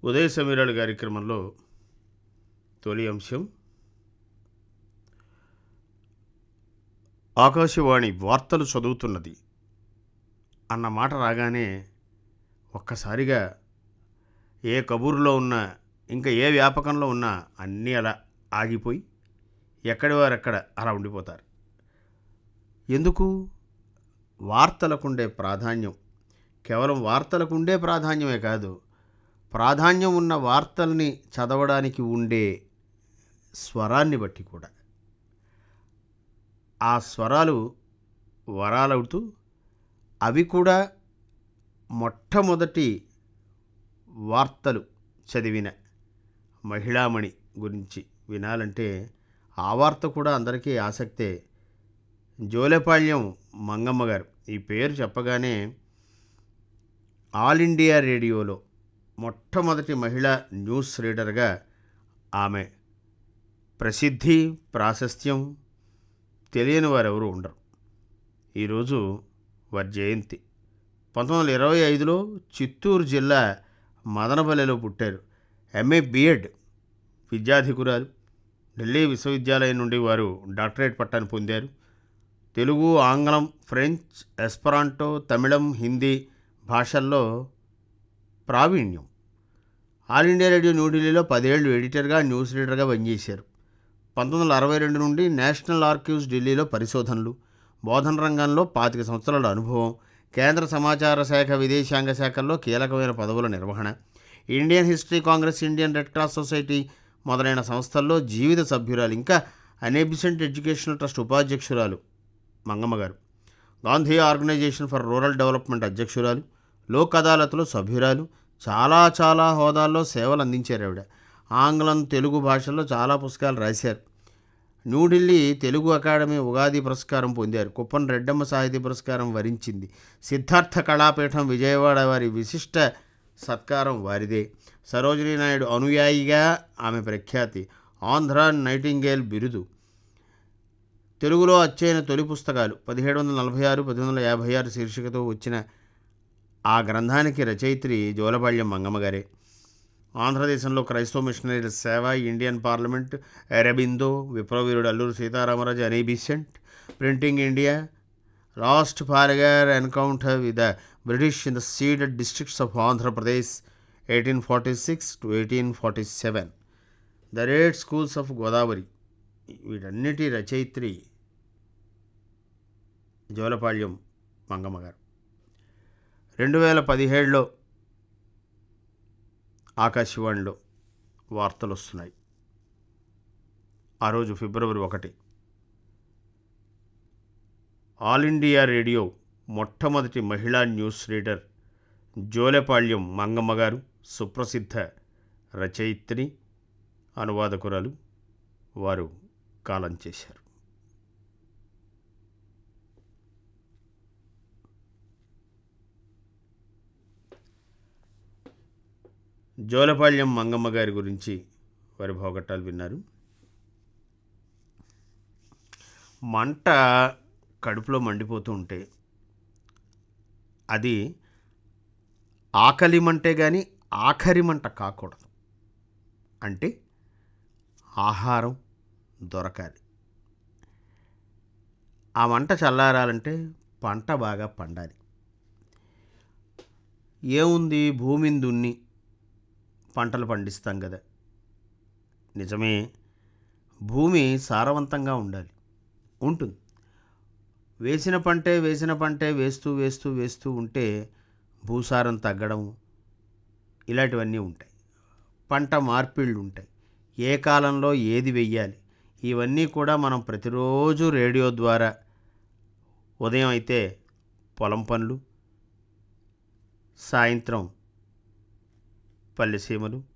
ఉదయ సమీరాలు కార్యక్రమంలో తొలి అంశం ఆకాశవాణి వార్తలు చదువుతున్నది అన్న మాట రాగానే ఒక్కసారిగా ఏ కబూరులో ఉన్నా ఇంకా ఏ వ్యాపకంలో ఉన్నా అన్నీ అలా ఆగిపోయి ఎక్కడి వారెక్కడ అలా ఉండిపోతారు ఎందుకు వార్తలకుండే ప్రాధాన్యం కేవలం వార్తలకుండే ప్రాధాన్యమే కాదు ప్రాధాన్యం ఉన్న వార్తల్ని చదవడానికి ఉండే స్వరాన్ని బట్టి కూడా ఆ స్వరాలు వరాలవుతూ అవి కూడా మొట్టమొదటి వార్తలు చదివిన మహిళామణి గురించి వినాలంటే ఆ వార్త కూడా అందరికీ ఆసక్తే జోలెపాళ్యం మంగమ్మ గారు ఈ పేరు చెప్పగానే ఆల్ ఇండియా రేడియోలో మొట్టమొదటి మహిళా న్యూస్ రీడర్గా ఆమె ప్రసిద్ధి ప్రాశస్త్యం తెలియని వారెవరూ ఉండరు ఈరోజు వారి జయంతి పంతొమ్మిది వందల ఇరవై ఐదులో చిత్తూరు జిల్లా మదనపల్లెలో పుట్టారు ఎంఏ బిఎడ్ విద్యాధికురాలు ఢిల్లీ విశ్వవిద్యాలయం నుండి వారు డాక్టరేట్ పట్టాను పొందారు తెలుగు ఆంగ్లం ఫ్రెంచ్ ఎస్పరాంటో తమిళం హిందీ భాషల్లో ప్రావీణ్యం ఆల్ ఇండియా రేడియో న్యూఢిల్లీలో పదేళ్లు ఎడిటర్గా న్యూస్ రీడర్గా పనిచేశారు పంతొమ్మిది వందల అరవై రెండు నుండి నేషనల్ ఆర్కీవ్స్ ఢిల్లీలో పరిశోధనలు బోధన రంగంలో పాతిక సంవత్సరాల అనుభవం కేంద్ర సమాచార శాఖ విదేశాంగ శాఖల్లో కీలకమైన పదవుల నిర్వహణ Indian History Congress Indian Red Cross Society మొదలైన సంస్థల్లో జీవిత సభ్యురాలు ఇంకా అనేబిసెంట్ ఎడ్యుకేషనల్ ట్రస్ట్ ఉపాధ్యక్షురాలు Mangamma garu Gandhi organisation for rural development అధ్యక్షురాలు లోక్ అదాలత్లో సభ్యురాలు చాలా చాలా హోదాల్లో సేవలు అందించారు ఆవిడ ఆంగ్లం తెలుగు భాషల్లో చాలా పుస్తకాలు రాశారు న్యూఢిల్లీ తెలుగు అకాడమీ ఉగాది పురస్కారం పొందారు కుప్పన్ రెడ్డమ్మ సాహితీ పురస్కారం వరించింది సిద్ధార్థ కళాపీఠం విజయవాడ వారి విశిష్ట సత్కారం వారిదే సరోజినీ నాయుడు అనుయాయిగా ఆమె ప్రఖ్యాతి ఆంధ్ర నైటింగేల్ బిరుదు తెలుగులో అచ్చైన తొలి పుస్తకాలు పదిహేడు వందల నలభై ఆరు పద్దెనిమిది వందల యాభై ఆరు శీర్షికతో వచ్చిన ఆ గ్రంథానికి రచయిత్రి జోలపాళ్యం మంగమ్మ గారే ఆంధ్రదేశంలో క్రైస్తవ మిషనరీల సేవ ఇండియన్ పార్లమెంట్ అరబిందో విప్లవీరుడు Alluri Sitaramaraju Annie Besant printing India last పారగర్ encounter with the British in the ceded districts of Andhra Pradesh eighteen forty six to eighteen forty seven the rate schools of Godavari వీటన్నిటి రచయిత్రి జోలపాళ్యం మంగమ్మ గారు రెండు వేల పదిహేడులో ఆకాశవాణిలో వార్తలు వస్తున్నాయి ఆ రోజు ఫిబ్రవరి ఒకటి ఆల్ ఇండియా రేడియో మొట్టమొదటి మహిళా న్యూస్ రీడర్ జోలెపాళ్యం మంగమ్మ గారు సుప్రసిద్ధ రచయిత్రి అనువాదకురాలు వారు కాలం చేశారు జోలపాళ్యం మంగమ్మ గారి గురించి వారి భోగట్టాలు విన్నారు మంట కడుపులో మండిపోతూ ఉంటే అది ఆకలి మంటే కానీ ఆఖరి మంట కాకూడదు అంటే ఆహారం దొరకాలి ఆ మంట చల్లారాలంటే పంట బాగా పండాలి ఏముంది భూమిని దున్ని పంటలు పండిస్తాం కదా నిజమే భూమి సారవంతంగా ఉండాలి ఉంటుంది వేసిన పంటే వేసిన పంటే వేస్తూ వేస్తూ వేస్తూ ఉంటే భూసారం తగ్గడం ఇలాంటివన్నీ ఉంటాయి పంట మార్పిళ్ళు ఉంటాయి ఏ కాలంలో ఏది వెయ్యాలి ఇవన్నీ కూడా మనం ప్రతిరోజు రేడియో ద్వారా ఉదయం అయితే పొలం పనులు సాయంత్రం పల్లెసీమలు